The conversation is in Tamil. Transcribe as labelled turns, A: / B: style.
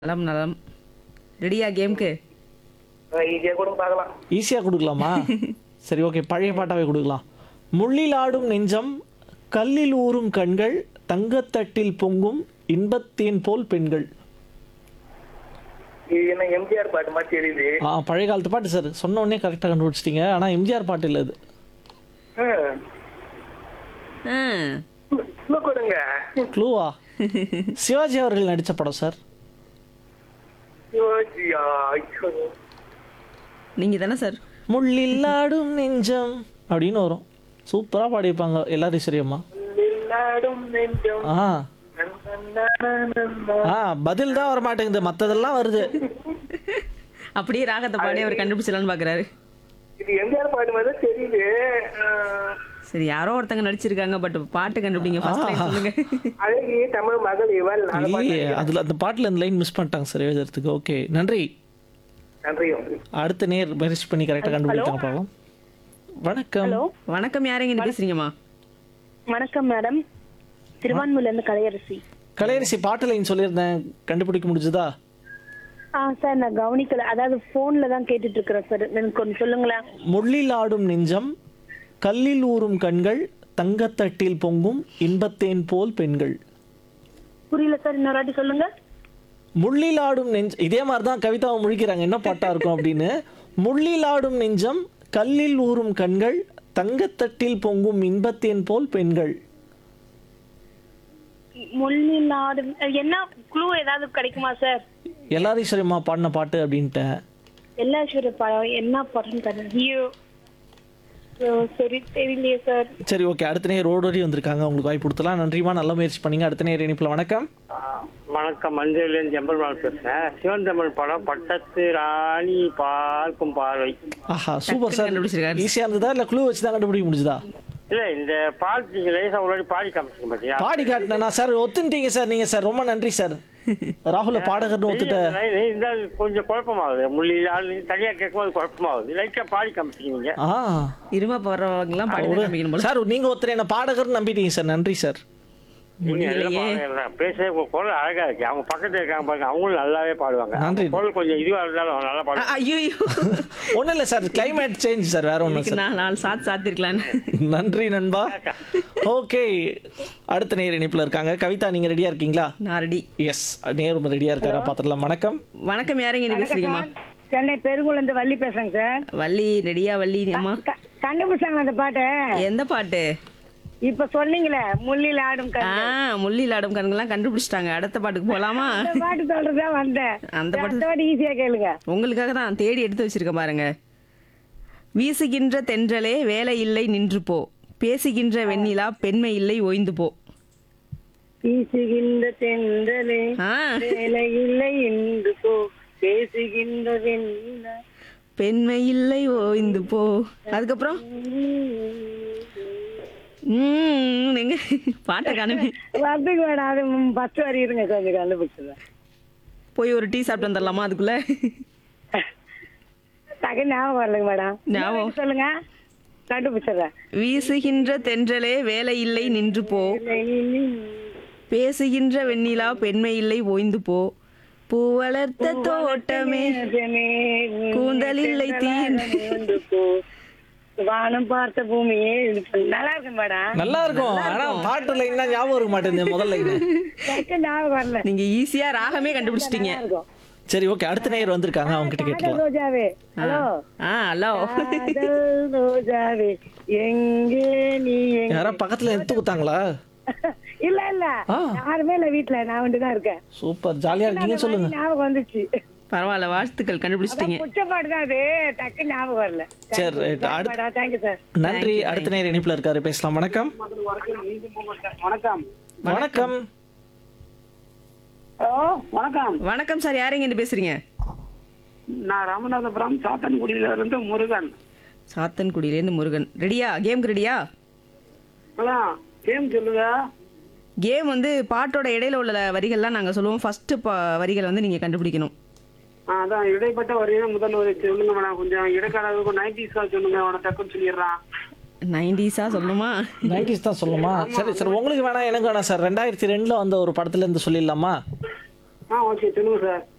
A: நலம் நலம் ரெடியா கேம்க்கு
B: ஈஸியாக கூட பார்க்கலாம்
C: ஈஸியாக கொடுக்கலாமா சரி ஓகே பழைய பாட்டாவே கொடுக்கலாம் முள்ளில் ஆடும் நெஞ்சம் கல்லில் ஊறும் கண்கள் தங்கத்தட்டில் பொங்கும் இன்பத்தேன் போல் பெண்கள்
B: இது என்ன எம்ஜிஆர் பாட்டு மாதிரி தெரியுது
C: ஆ பழைய காலத்து பாட்டு சார் சொன்ன உடனே கரெக்டாக கண்டுபிடிச்சிட்டீங்க ஆனால் எம்ஜிஆர் பாட்டு இல்லை இது
B: ஹம்.
A: ஆ
B: இன்னும் கொடுங்க
C: க்ளூவா சிவாஜி அவர்கள் நடித்த படம் சார்
B: யோசியா, ஐயோ.
A: நீங்க தானே சார்
C: முள்ளில் ஆடும் நெஞ்சம் அப்படின்னு வரும் சூப்பராக பாடியிருப்பாங்க எல்லாரும் சரியம்மா
B: நில்லாடும் நெஞ்சம்
C: ஆ
B: நன்னன்னன்னன்னா.
C: ஆ பதில் தான் வர மாட்டேங்குது மற்றதெல்லாம் வருது
A: அப்படியே ராகத்தை பாடி அவர் கண்டுபிடிச்சலான்னு பாக்குறாரு
B: இது எம்ஜிஆர் பாட்டு மாதிரி தான் தெரியுது ஆஹ்,
A: சரி யாரோ ஒருத்தங்க நடிச்சிருக்காங்க பட் பாட்டு கண்டுபிடிங்க ஃபர்ஸ்ட் லைன் சொல்லுங்க
B: அழகி தமிழ் மகள் இவள் அந்த பாட்டு.
C: இல்லையே அதில் அந்த பாட்டில் இந்த லைன் மிஸ் பண்ணிட்டாங்க சார் எழுதுறதுக்கு ஓகே நன்றி
B: நன்றி
C: அடுத்த நேர் மெரிச் பண்ணி கரெக்டாக கண்டுபிடிக்காங்க பார்க்கலாம் வணக்கம்
A: வணக்கம் யாரைங்க இங்க பேசுறீங்கம்மா
D: வணக்கம் மேடம் திருவான்மூர்ல இருந்து கலையரசி
C: கலையரசி பாட்டு லைன் சொல்லியிருந்தேன் கண்டுபிடிக்க முடிஞ்சுதா
D: ஆ சார் நான் கவனிக்கல அதாவது போன்ல தான் கேட்டுட்டு இருக்கிறேன் சார் எனக்கு கொஞ்சம் சொல்லுங்களேன்
C: முள்ளில் ஆடும் நெஞ்சம் கல்லில் ஊறும் கண்கள் தங்கத்தட்டில் பொங்கும் இன்பத்தேன் போல் பெண்கள்
D: புரியல சார் இன்னொரு வாட்டி சொல்லுங்க
C: முள்ளில் ஆடும் நெஞ்ச இதே மாதிரி தான் கவிதாவை முழிக்கிறாங்க என்ன பாட்டா இருக்கும் அப்படின்னு முள்ளில் ஆடும் நெஞ்சம் கல்லில் ஊறும் கண்கள் தங்கத்தட்டில் பொங்கும் இன்பத்தேன் போல் பெண்கள்
D: முள்ளில் நாடு என்ன க்ளூ ஏதாவது கிடைக்குமா சார்
C: எல்லாரையும் சரிம்மா பாடின பாட்டு அப்படின்ட்டேன்
D: எல்லாஸ்வர படம் என்ன படம் தரேன் ஹீரோ சரி தெரியலையே சார்
C: சரி ஓகே அடுத்த நேர் ரோடு வரையும் வந்திருக்காங்க உங்களுக்கு வாய்ப்பு கொடுத்தலாம் நன்றிமா நல்ல முயற்சி பண்ணீங்க அடுத்த நேர் இணைப்பில் வணக்கம்
E: வணக்கம் மஞ்சள்லேருந்து ஜம்பல்வால் பேசுறேன் சிவன் தமிழ் படம் பட்டத்து ராணி பார்க்கும் பார்வை
C: ஆஹா சூப்பர் சார்
A: கண்டுபிடிச்சிருக்காரு.
C: ஈஸியாக இருந்ததா இல்லை க்ளூ வச்சு தான் கண்டுபிடிக்க முடிஞ்சுதா
E: இல்ல இந்த பாட்டு நீங்க லேசா முன்னாடி பாடி காமிச்சிங்க பாத்தியா
C: பாடி காட்டினா சார் ஒத்துட்டீங்க சார் நீங்க சார் ரொம்ப நன்றி சார் ராகுல பாடகர்னு ஒத்துட்ட
E: இந்த கொஞ்சம் குழப்பமாகுது முள்ளியில் ஆள் தனியா கேட்கும்போது குழப்பமாகுது லைட்டா பாடி காமிச்சிங்க
C: ஆ
A: இருமா போறவங்கலாம் பாட்டு தான் காமிக்கணும் போல
C: சார் நீங்க ஒருத்தர் என்ன பாடகர்னு நம்பிட்டீங்க சார் நன்றி சார்
E: நீங்க நல்லா
A: முடியலையே.
E: பாடுறீங்க. பேசவே உங்க குரல் அழகா இருக்கு அவங்க பக்கத்துல இருக்காங்க பாருங்க அவங்களும் நல்லாவே பாடுவாங்க
C: நன்றி.
E: அவங்க குரல் கொஞ்சம் இதுவா இருந்தாலும் அவங்க நல்லா பாடுவாங்க
A: ஐயோ
C: ஒண்ணும் இல்ல சார் கிளைமேட் சேஞ்ச் சார் வேற ஒண்ணும்
A: இன்னைக்கு
C: சார்
A: நான் நாலு சாத்து சாத்திருக்கலான்னு
C: நன்றி நண்பா ஓகே அடுத்த நேர் இணைப்புல இருக்காங்க கவிதா நீங்க ரெடியா இருக்கீங்களா
A: நான் ரெடி
C: எஸ் நேரும் ரெடியா இருக்காரா பாத்துடலாம் வணக்கம்
A: வணக்கம் யாரைங்க இங்க பேசுறீங்கம்மா
D: சென்னை பெருங்குளந்து வள்ளி பேசுறேங்க சார்
A: வள்ளி ரெடியா வள்ளி அம்மா
D: கண்டுபிடிச்சாங்க அந்த பாட்டை
A: எந்த பாட்டு
D: இப்ப சொன்னீங்களே முள்ளில் ஆடும்
A: ஆ முள்ளில் ஆடும் கண்கள்லாம் கண்டுபிடிச்சிட்டாங்க அடுத்த பாட்டுக்கு போலாமா
D: அந்த பாட்டு சொல்றதா வந்தேன்
A: அந்த பாட்டு
D: அந்த பாட்டு ஈஸியா கேளுங்க
A: உங்களுக்காக தான் தேடி எடுத்து வச்சிருக்கேன் பாருங்க வீசுகின்ற தென்றலே வேலை இல்லை நின்று போ பேசுகின்ற வெண்ணிலா பெண்மை இல்லை ஓய்ந்து போ
D: வீசுகின்ற தென்றலே
A: ஆ
D: வேலை இல்லை என்று போ பேசுகின்ற வெண்ணிலா.
A: பெண்மை இல்லை ஓய்ந்து போ அதுக்கப்புறம் ம் எங்க பாட்டை காணுமே
D: வரதுக்கு வேணாம் அது பத்து வரி இருங்க கொஞ்சம் கண்டுபிடிச்சதேன்
A: போய் ஒரு டீ சாப்பிட்டு வந்துடலாமா அதுக்குள்ள
D: டக்கு ஞாபகம் வரலைங்க மேடம்
A: ஞாபகம்.
D: சொல்லுங்க கண்டுபிடிச்சிடுறேன்
A: வீசுகின்ற தென்றலே வேலை இல்லை நின்று போ பேசுகின்ற வெண்ணிலா பெண்மை இல்லை ஓய்ந்து போ பூ வளர்த்த தோட்டமே கூந்தல் இல்லை தீன்
D: வானம் பார்த்த பூமியே இது பண்ணு. நல்லா இருக்கு மேடம்
C: நல்லா இருக்கும் ஆனா பாட்டு லைன் தான் ஞாபகம் இருக்க மாட்டேங்குது முதல் லைன்
D: டக்கு ஞாபகம் வரல
A: நீங்க ஈஸியா ராகமே கண்டுபிடிச்சிட்டீங்க
D: இருக்கும்
C: சரி ஓகே அடுத்த நேர் வந்திருக்காங்க அவங்க கிட்ட
D: காதல்
C: கேட்கலாம்
D: ரோஜாவே ஹலோ
A: ஆ ஹலோ
D: காதல் ரோஜாவே எங்கே நீ எங்க
C: யாரா பக்கத்துல எடுத்து கொடுத்தாங்களா
D: இல்ல இல்ல
C: ஆ.
D: யாருமே இல்ல வீட்டுல நான் வந்து தான் இருக்கேன்
C: சூப்பர் ஜாலியா இருக்கீங்க சொல்லுங்க
D: ஞாபகம் வந்துச்சு
A: பரவாயில்ல வாழ்த்துக்கள் கண்டுபிடிச்சிட்டீங்க
D: புடிச்ச பாட்டு தான் அது டக்கு ஞாபகம் வரல
C: சரி ரைட் அடுத்த
D: தேங்க்யூ சார்
C: நன்றி அடுத்த நேர் இணைப்புல இருக்காரு பேசலாம் வணக்கம்
E: வணக்கம்
C: வணக்கம்
E: ஹலோ வணக்கம்
A: வணக்கம் சார் யாருங்க இருந்து பேசுறீங்க
E: நான் ராமநாதபுரம் சாத்தன்குடியில இருந்து முருகன்
A: சாத்தன்குடியிலேருந்து முருகன் ரெடியா கேம்க்கு ரெடியா
E: கேம் சொல்லுங்க
A: கேம் வந்து பாட்டோட இடையில உள்ள வரிகள்லாம் நாங்க சொல்லுவோம் ஃபர்ஸ்ட் வரிகள் வந்து நீங்க கண்டுபிடிக்கணும்
E: ஆ, அதான் இடைப்பட்ட வரையில முதல் வரி சொல்லுங்க மேடம் கொஞ்சம் இடைக்கால நைன்டிஸ்கா சொல்லுங்க உன டக்குன்னு சொல்லிடுறான்
A: நைன்டிஸா சொல்லுமா
C: நைன்டிஸ் தான் சொல்லுமா சரி சரி உங்களுக்கு வேணாம் எனக்கு வேணாம் சார் ரெண்டாயிரத்தி ரெண்டுல வந்த ஒரு படத்துல இருந்து சொல்லிடலாமா
E: ஆ ஓகே சொல்லுங்க சார்